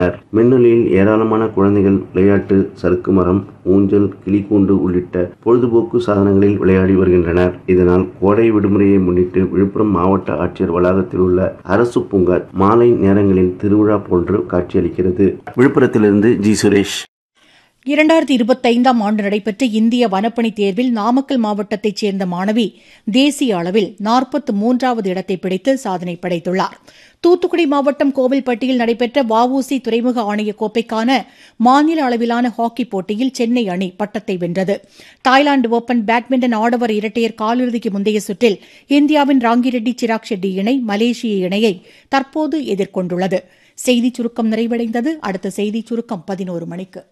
மின்னலில் ஏராளமான குழந்தைகள் விளையாட்டு சறுக்கு மரம் ஊஞ்சல் கிளிக்கூண்டு உள்ளிட்ட பொழுதுபோக்கு சாதனங்களில் விளையாடி வருகின்றனர் இதனால் கோடை விடுமுறையை முன்னிட்டு விழுப்புரம் மாவட்ட ஆட்சியர் வளாகத்தில் உள்ள அரசு பூங்கா மாலை நேரங்களில் திருவிழா போன்று காட்சியளிக்கிறது விழுப்புரத்திலிருந்து ஜி சுரேஷ் இரண்டாயிரத்தி இருபத்தைந்தாம் ஆண்டு நடைபெற்ற இந்திய வனப்பணி தேர்வில் நாமக்கல் மாவட்டத்தைச் சேர்ந்த மாணவி தேசிய அளவில் நாற்பத்து மூன்றாவது இடத்தை பிடித்து சாதனை படைத்துள்ளார் தூத்துக்குடி மாவட்டம் கோவில்பட்டியில் நடைபெற்ற வஉசி துறைமுக ஆணைய கோப்பைக்கான மாநில அளவிலான ஹாக்கி போட்டியில் சென்னை அணி பட்டத்தை வென்றது தாய்லாந்து ஓபன் பேட்மிண்டன் ஆடவர் இரட்டையர் காலிறுதிக்கு முந்தைய சுற்றில் இந்தியாவின் ராங்கிரெட்டி சிராக் ஷெட்டி இணை மலேசிய இணையை தற்போது எதிர்கொண்டுள்ளது செய்திச் சுருக்கம் நிறைவடைந்தது அடுத்த செய்திச் சுருக்கம் பதினோரு மணிக்கு